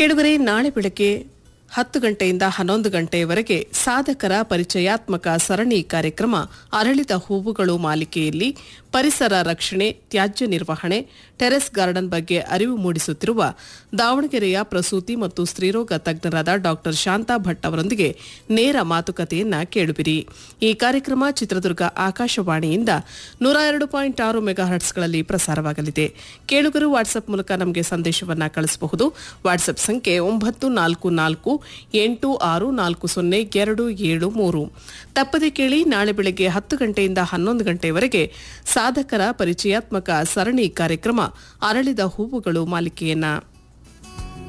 ಕೆಡುಗರೆ ನಾಳೆ ಬೆಳಗ್ಗೆ ಹತ್ತು ಗಂಟೆಯಿಂದ ಹನ್ನೊಂದು ಗಂಟೆಯವರೆಗೆ ಸಾಧಕರ ಪರಿಚಯಾತ್ಮಕ ಸರಣಿ ಕಾರ್ಯಕ್ರಮ ಅರಳಿದ ಹೂವುಗಳು ಮಾಲಿಕೆಯಲ್ಲಿ ಪರಿಸರ ರಕ್ಷಣೆ ತ್ಯಾಜ್ಯ ನಿರ್ವಹಣೆ ಟೆರೆಸ್ ಗಾರ್ಡನ್ ಬಗ್ಗೆ ಅರಿವು ಮೂಡಿಸುತ್ತಿರುವ ದಾವಣಗೆರೆಯ ಪ್ರಸೂತಿ ಮತ್ತು ಸ್ತ್ರೀರೋಗ ತಜ್ಞರಾದ ಡಾ ಶಾಂತಾ ಭಟ್ ಅವರೊಂದಿಗೆ ನೇರ ಮಾತುಕತೆಯನ್ನ ಕೇಳುವಿರಿ ಈ ಕಾರ್ಯಕ್ರಮ ಚಿತ್ರದುರ್ಗ ಆಕಾಶವಾಣಿಯಿಂದ ನೂರ ಎರಡು ಪಾಯಿಂಟ್ ಆರು ಮೆಗಾಹರ್ಟ್ಸ್ಗಳಲ್ಲಿ ಪ್ರಸಾರವಾಗಲಿದೆ ಕೇಳುಗರು ವಾಟ್ಸ್ಆಪ್ ಮೂಲಕ ನಮಗೆ ಸಂದೇಶವನ್ನ ಕಳಿಸಬಹುದು ವಾಟ್ಸ್ಆಪ್ ಸಂಖ್ಯೆ ಒಂಬತ್ತು ನಾಲ್ಕು ನಾಲ್ಕು ಎಂಟು ಆರು ನಾಲ್ಕು ಸೊನ್ನೆ ಎರಡು ಏಳು ಮೂರು ತಪ್ಪದೆ ಕೇಳಿ ನಾಳೆ ಬೆಳಗ್ಗೆ ಹತ್ತು ಗಂಟೆಯಿಂದ ಹನ್ನೊಂದು ಗಂಟೆಯವರೆಗೆ ಸಾಧಕರ ಪರಿಚಯಾತ್ಮಕ ಸರಣಿ ಕಾರ್ಯಕ್ರಮ ಅರಳಿದ ಹೂವುಗಳು ಮಾಲಿಕೆಯನ್ನ